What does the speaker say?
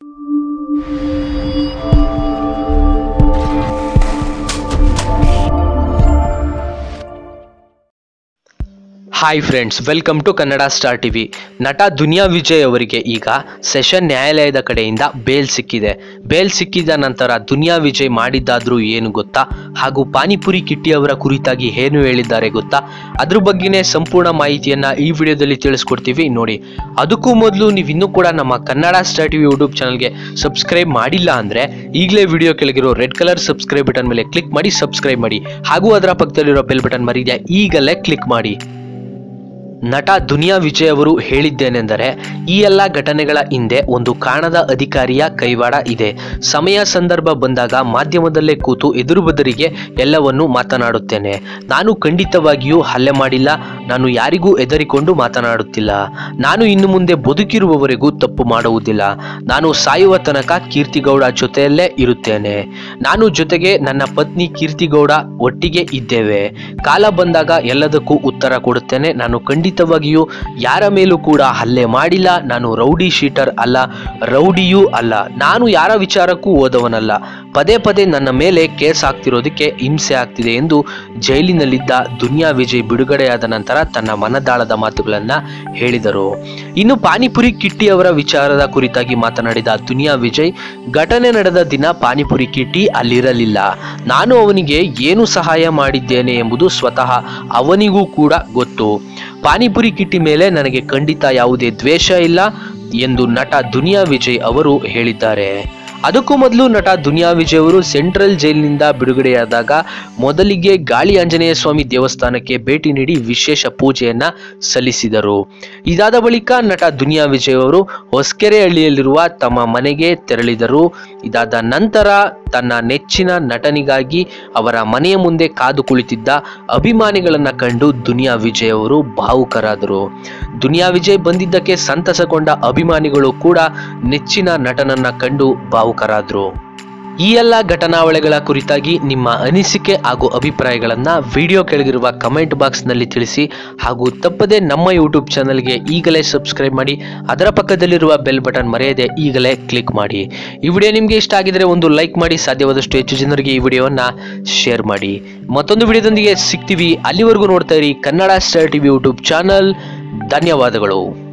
hi friends welcome to Kannada star TV ನಟ ದುನಿಯಾ ವಿಜಯ್ ಅವರಿಗೆ ಈಗ ಸೆಷನ್ ನ್ಯಾಯಾಲಯದ ಕಡೆಯಿಂದ ಬೇಲ್ ಸಿಕ್ಕಿದೆ ಬೇಲ್ ಸಿಕ್ಕಿದ ನಂತರ ದುನಿಯಾ ವಿಜಯ್ ಮಾಡಿದ್ದಾದ್ರೂ ಏನು ಗೊತ್ತಾ ಹಾಗೂ ಪಾನಿಪುರಿ ಕಿಟ್ಟಿ ಅವರ ಕುರಿತಾಗಿ ಏನು ಹೇಳಿದ್ದಾರೆ ಗೊತ್ತಾ ಅದ್ರ ಬಗ್ಗೆನೇ ಸಂಪೂರ್ಣ ಮಾಹಿತಿಯನ್ನ ಈ ವಿಡಿಯೋದಲ್ಲಿ ತಿಳಿಸ್ಕೊಡ್ತೀವಿ ನೋಡಿ ಅದಕ್ಕೂ ಮೊದಲು ನೀವು ಇನ್ನೂ ಕೂಡ ನಮ್ಮ ಕನ್ನಡ ಸ್ಟಾರ್ ಟಿವಿ ಯೂಟ್ಯೂಬ್ ಚಾನಲ್ಗೆ ಸಬ್ಸ್ಕ್ರೈಬ್ ಮಾಡಿಲ್ಲ ಅಂದ್ರೆ ಈಗಲೇ ವಿಡಿಯೋ ಕೆಳಗಿರೋ ರೆಡ್ ಕಲರ್ ಸಬ್ಸ್ಕ್ರೈಬ್ ಬಟನ್ ಮೇಲೆ ಕ್ಲಿಕ್ ಮಾಡಿ ಸಬ್ಸ್ಕ್ರೈಬ್ ಮಾಡಿ ಹಾಗೂ ಅದರ ಪಕ್ಕದಲ್ಲಿರೋ ಬೆಲ್ ಬಟನ್ ಮರಿದೆ ಈಗಲೇ ಕ್ಲಿಕ್ ಮಾಡಿ ನಟ ದುನಿಯಾ ವಿಜಯ್ ಅವರು ಹೇಳಿದ್ದೇನೆಂದರೆ ಈ ಎಲ್ಲ ಘಟನೆಗಳ ಹಿಂದೆ ಒಂದು ಕಾಣದ ಅಧಿಕಾರಿಯ ಕೈವಾಡ ಇದೆ ಸಮಯ ಸಂದರ್ಭ ಬಂದಾಗ ಮಾಧ್ಯಮದಲ್ಲೇ ಕೂತು ಎದುರು ಬದರಿಗೆ ಎಲ್ಲವನ್ನು ಮಾತನಾಡುತ್ತೇನೆ ನಾನು ಖಂಡಿತವಾಗಿಯೂ ಹಲ್ಲೆ ಮಾಡಿಲ್ಲ ನಾನು ಯಾರಿಗೂ ಹೆದರಿಕೊಂಡು ಮಾತನಾಡುತ್ತಿಲ್ಲ ನಾನು ಇನ್ನು ಮುಂದೆ ಬದುಕಿರುವವರೆಗೂ ತಪ್ಪು ಮಾಡುವುದಿಲ್ಲ ನಾನು ಸಾಯುವ ತನಕ ಕೀರ್ತಿಗೌಡ ಜೊತೆಯಲ್ಲೇ ಇರುತ್ತೇನೆ ನಾನು ಜೊತೆಗೆ ನನ್ನ ಪತ್ನಿ ಕೀರ್ತಿಗೌಡ ಒಟ್ಟಿಗೆ ಇದ್ದೇವೆ ಕಾಲ ಬಂದಾಗ ಎಲ್ಲದಕ್ಕೂ ಉತ್ತರ ಕೊಡುತ್ತೇನೆ ನಾನು ಖಂಡಿತವಾಗಿಯೂ ಯಾರ ಮೇಲೂ ಕೂಡ ಹಲ್ಲೆ ಮಾಡಿಲ್ಲ ನಾನು ರೌಡಿ ಶೀಟರ್ ಅಲ್ಲ ರೌಡಿಯೂ ಅಲ್ಲ ನಾನು ಯಾರ ವಿಚಾರಕ್ಕೂ ಓದವನಲ್ಲ ಪದೇ ಪದೇ ನನ್ನ ಮೇಲೆ ಕೇಸ್ ಆಗ್ತಿರೋದಕ್ಕೆ ಹಿಂಸೆ ಆಗ್ತಿದೆ ಎಂದು ಜೈಲಿನಲ್ಲಿದ್ದ ದುನಿಯಾ ವಿಜಯ್ ಬಿಡುಗಡೆಯಾದ ನಂತರ ತನ್ನ ಮನದಾಳದ ಮಾತುಗಳನ್ನ ಹೇಳಿದರು ಇನ್ನು ಪಾನಿಪುರಿ ಕಿಟ್ಟಿ ಅವರ ವಿಚಾರದ ಕುರಿತಾಗಿ ಮಾತನಾಡಿದ ದುನಿಯಾ ವಿಜಯ್ ಘಟನೆ ನಡೆದ ದಿನ ಪಾನಿಪುರಿ ಕಿಟ್ಟಿ ಅಲ್ಲಿರಲಿಲ್ಲ ನಾನು ಅವನಿಗೆ ಏನು ಸಹಾಯ ಮಾಡಿದ್ದೇನೆ ಎಂಬುದು ಸ್ವತಃ ಅವನಿಗೂ ಕೂಡ ಗೊತ್ತು ಪಾನಿಪುರಿ ಕಿಟ್ಟಿ ಮೇಲೆ ನನಗೆ ಖಂಡಿತ ಯಾವುದೇ ದ್ವೇಷ ಇಲ್ಲ ಎಂದು ನಟ ದುನಿಯಾ ವಿಜಯ್ ಅವರು ಹೇಳಿದ್ದಾರೆ ಅದಕ್ಕೂ ಮೊದಲು ನಟ ದುನಿಯಾ ವಿಜಯ್ ಅವರು ಸೆಂಟ್ರಲ್ ಜೈಲಿನಿಂದ ಬಿಡುಗಡೆಯಾದಾಗ ಮೊದಲಿಗೆ ಗಾಳಿ ಆಂಜನೇಯ ಸ್ವಾಮಿ ದೇವಸ್ಥಾನಕ್ಕೆ ಭೇಟಿ ನೀಡಿ ವಿಶೇಷ ಪೂಜೆಯನ್ನ ಸಲ್ಲಿಸಿದರು ಇದಾದ ಬಳಿಕ ನಟ ದುನಿಯಾ ವಿಜಯ್ ಅವರು ಹೊಸಕೆರೆಹಳ್ಳಿಯಲ್ಲಿರುವ ತಮ್ಮ ಮನೆಗೆ ತೆರಳಿದರು ಇದಾದ ನಂತರ ತನ್ನ ನೆಚ್ಚಿನ ನಟನಿಗಾಗಿ ಅವರ ಮನೆಯ ಮುಂದೆ ಕಾದು ಕುಳಿತಿದ್ದ ಅಭಿಮಾನಿಗಳನ್ನ ಕಂಡು ದುನಿಯಾ ವಿಜಯ್ ಅವರು ಭಾವುಕರಾದರು ದುನಿಯಾ ವಿಜಯ್ ಬಂದಿದ್ದಕ್ಕೆ ಸಂತಸಗೊಂಡ ಅಭಿಮಾನಿಗಳು ಕೂಡ ನೆಚ್ಚಿನ ನಟನನ್ನ ಕಂಡು ಭಾವುಕರಾದರು ಈ ಎಲ್ಲ ಘಟನಾವಳಿಗಳ ಕುರಿತಾಗಿ ನಿಮ್ಮ ಅನಿಸಿಕೆ ಹಾಗೂ ಅಭಿಪ್ರಾಯಗಳನ್ನ ವಿಡಿಯೋ ಕೆಳಗಿರುವ ಕಮೆಂಟ್ ಬಾಕ್ಸ್ನಲ್ಲಿ ತಿಳಿಸಿ ಹಾಗೂ ತಪ್ಪದೆ ನಮ್ಮ ಯೂಟ್ಯೂಬ್ ಚಾನಲ್ಗೆ ಈಗಲೇ ಸಬ್ಸ್ಕ್ರೈಬ್ ಮಾಡಿ ಅದರ ಪಕ್ಕದಲ್ಲಿರುವ ಬೆಲ್ ಬಟನ್ ಮರೆಯದೆ ಈಗಲೇ ಕ್ಲಿಕ್ ಮಾಡಿ ಈ ವಿಡಿಯೋ ನಿಮಗೆ ಇಷ್ಟ ಆಗಿದ್ರೆ ಒಂದು ಲೈಕ್ ಮಾಡಿ ಸಾಧ್ಯವಾದಷ್ಟು ಹೆಚ್ಚು ಜನರಿಗೆ ಈ ವಿಡಿಯೋವನ್ನ ಶೇರ್ ಮಾಡಿ ಮತ್ತೊಂದು ವಿಡಿಯೋದೊಂದಿಗೆ ಸಿಗ್ತೀವಿ ಅಲ್ಲಿವರೆಗೂ ನೋಡ್ತಾ ಇರಿ Kannada star TV YouTube channel ಧನ್ಯವಾದಗಳು